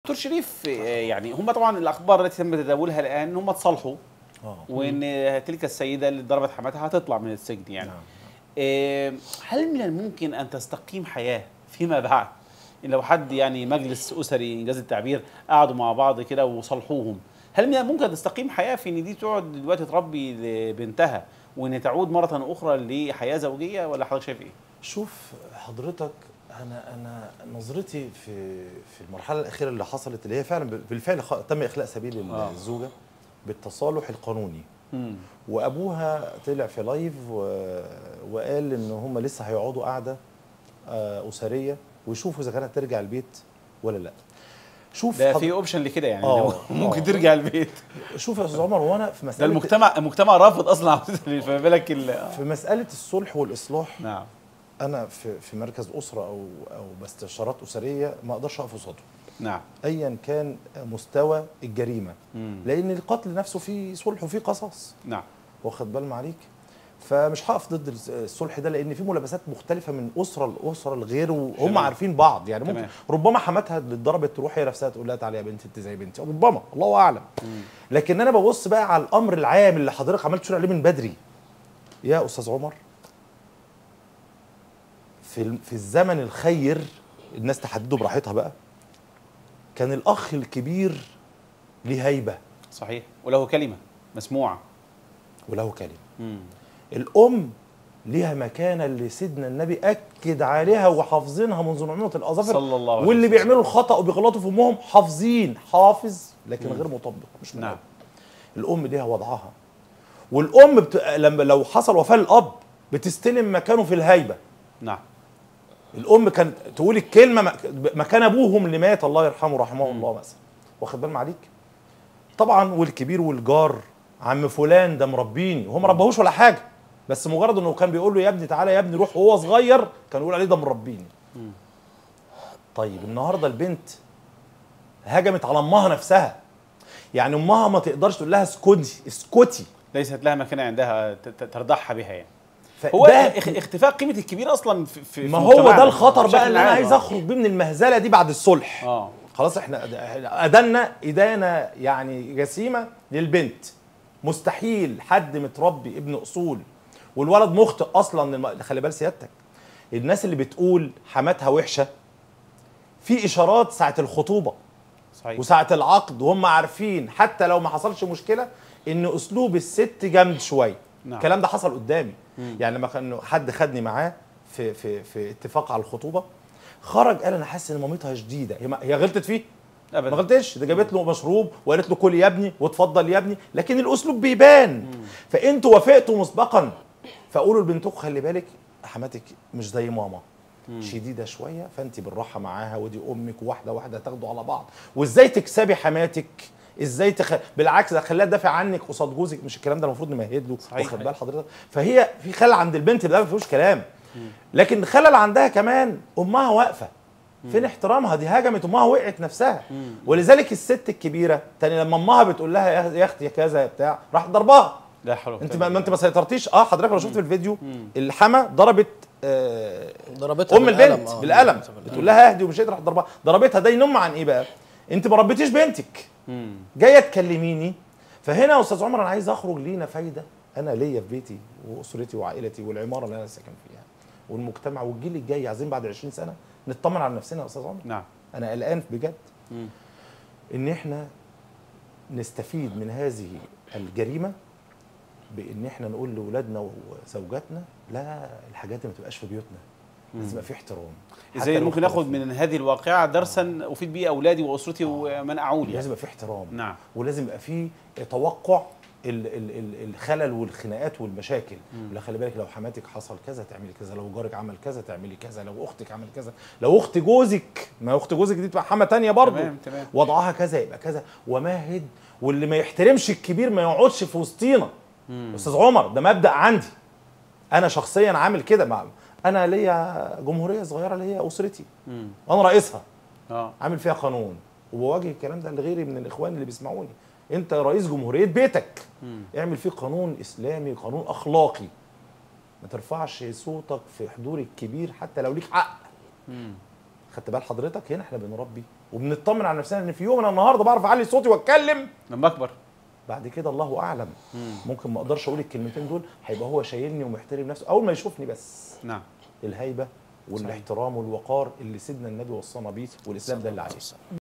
دكتور شريف آه، يعني هم طبعا الاخبار التي تم تداولها الان ان هم تصالحوا اه وان تلك السيده اللي ضربت حماتها هتطلع من السجن يعني نعم. آه، هل من الممكن ان تستقيم حياه فيما بعد إن لو حد يعني مجلس اسري انجاز التعبير قعدوا مع بعض كده وصالحوهم هل من الممكن ان تستقيم حياه في ان دي تقعد دلوقتي تربي لبنتها وان تعود مره اخرى لحياه زوجيه ولا حضرتك شايف ايه؟ شوف حضرتك انا انا نظرتي في في المرحله الاخيره اللي حصلت اللي هي فعلا بالفعل خ- تم اخلاء سبيل آه. الزوجه بالتصالح القانوني مم. وابوها طلع في لايف و... وقال ان هم لسه هيقعدوا قعده آه، اسريه ويشوفوا اذا كانت ترجع البيت ولا لا شوف ده حض- في اوبشن لكده يعني آه، ممكن آه. ترجع البيت شوف يا استاذ عمر وانا في ده مساله المجتمع المجتمع رافض اصلا عودة فما بالك ال- في مساله الصلح والاصلاح نعم انا في في مركز اسره او او باستشارات اسريه ما اقدرش اقف قصاده نعم ايا كان مستوى الجريمه مم. لان القتل نفسه فيه صلح وفيه قصاص نعم واخد بال معاليك فمش هقف ضد الس- الصلح ده لان في ملابسات مختلفه من اسره لاسره لغيره وهم تمام. عارفين بعض يعني ممكن تمام. ربما حماتها اللي اتضربت تروح هي نفسها تقول لها تعالي يا بنتي انت زي بنتي ربما الله اعلم لكن انا ببص بقى على الامر العام اللي حضرتك عملت تشير عليه من بدري يا استاذ عمر في الم- في الزمن الخير الناس تحدده براحتها بقى كان الاخ الكبير ليه هيبه صحيح وله كلمه مسموعه وله كلمه مم. الام ليها مكانه اللي سيدنا النبي اكد عليها وحافظينها منذ نعومه الاظافر صلى الله عليه واللي وسلم. بيعملوا الخطا وبيغلطوا في امهم حافظين حافظ لكن غير مطبق مش نعم نعم. الام ليها وضعها والام بت... لما لو حصل وفاه الاب بتستلم مكانه في الهيبه نعم الام كانت تقول الكلمه مك- مكان ابوهم اللي مات الله يرحمه رحمه الله مثلا واخد بال معاليك طبعا والكبير والجار عم فلان ده مربيني وهو ما ربهوش ولا حاجه بس مجرد انه كان بيقول له يا ابني تعالى يا ابني روح وهو صغير كان يقول عليه ده مربيني طيب النهارده البنت هجمت على امها نفسها يعني امها ما تقدرش تقول لها اسكتي اسكتي ليست لها مكانه عندها ت- ت- ترضعها بها يعني فده- هو اخ- اختفاء قيمه الكبير اصلا في, في ما في هو مجتمعنا ده الخطر بشكل بقى اللي انا عام. عايز آه. اخرج بيه من المهزله دي بعد الصلح اه خلاص احنا ادنا ادانه يعني جسيمه للبنت مستحيل حد متربي ابن اصول والولد مخطئ اصلا الم- خلي بال سيادتك الناس اللي بتقول حماتها وحشه في اشارات ساعه الخطوبه صحيح وساعه العقد وهم عارفين حتى لو ما حصلش مشكله ان اسلوب الست جامد شويه نعم. الكلام ده حصل قدامي يعني لما كان حد خدني معاه في في في اتفاق على الخطوبه خرج قال انا حاسس ان مامتها شديده هي, ما- هي غلطت فيه ما ابدا غلطتش ده جابت له مشروب وقالت له كل يا ابني واتفضل يا ابني لكن الاسلوب بيبان فانتوا وافقتوا مسبقا فقولوا لبنتكم خلي بالك حماتك مش زي ماما شديده شويه فانت بالراحه معاها ودي امك واحده واحده تاخدوا على بعض وازاي تكسبي حماتك ازاي تخ... بالعكس ده خليها تدافع عنك قصاد جوزك مش الكلام ده المفروض نمهد له صحيح. واخد بال حضرتك فهي في خلل عند البنت ده ما فيهوش كلام لكن خلل عندها كمان امها واقفه فين احترامها دي هجمت امها وقعت نفسها ولذلك الست الكبيره تاني لما امها بتقول لها يا يا اختي يا كذا يا بتاع راح ضربها لا حول ولا انت قوة ما, إلا ما انت ما سيطرتيش اه حضرتك لو شفت في الفيديو الحما ضربت آه ضربتها ام بالقلم، البنت آه، بالقلم ضربتها بالقلم. بتقول لها اهدي ومش قادر راح ضربها ضربتها ده ينم عن ايه بقى انت ما ربيتيش بنتك مم. جايه تكلميني فهنا يا استاذ عمر انا عايز اخرج لينا فايده انا ليا في بيتي واسرتي وعائلتي والعماره اللي انا ساكن فيها والمجتمع والجيل الجاي عايزين بعد 20 سنه نطمن على نفسنا يا استاذ عمر نعم انا قلقان بجد مم. ان احنا نستفيد من هذه الجريمه بان احنا نقول لاولادنا وزوجاتنا لا الحاجات دي ما تبقاش في بيوتنا لازم يبقى في احترام حتى ازاي لو ممكن اخد اختلفنا. من هذه الواقعه درسا افيد بيه اولادي واسرتي ومن اعول يعني لازم يبقى في احترام نعم ولازم يبقى في توقع ال ال ال الخلل والخناقات والمشاكل لا خلي بالك لو حماتك حصل كذا تعملي كذا لو جارك عمل كذا تعملي كذا لو اختك عمل كذا لو اخت جوزك ما اخت جوزك دي تبقى حما تانية برضه تمام، تمام. وضعها كذا يبقى كذا ومهد واللي ما يحترمش الكبير ما يقعدش في وسطينا استاذ عمر ده مبدا عندي انا شخصيا عامل كده مع انا ليا جمهوريه صغيره اللي هي اسرتي مم. وانا رئيسها اه عامل فيها قانون وبواجه الكلام ده لغيري من الاخوان اللي بيسمعوني انت رئيس جمهوريه بيتك مم. اعمل فيه قانون اسلامي قانون اخلاقي ما ترفعش صوتك في حضور الكبير حتى لو ليك حق مم. خدت بال حضرتك هنا احنا بنربي وبنطمن على نفسنا ان في يوم انا النهارده بعرف اعلي صوتي واتكلم لما اكبر بعد كده الله اعلم ممكن ما اقدرش اقول الكلمتين دول هيبقى هو شايلني ومحترم نفسه اول ما يشوفني بس نعم الهيبه والاحترام والوقار اللي سيدنا النبي وصانا بيه والاسلام دل عليه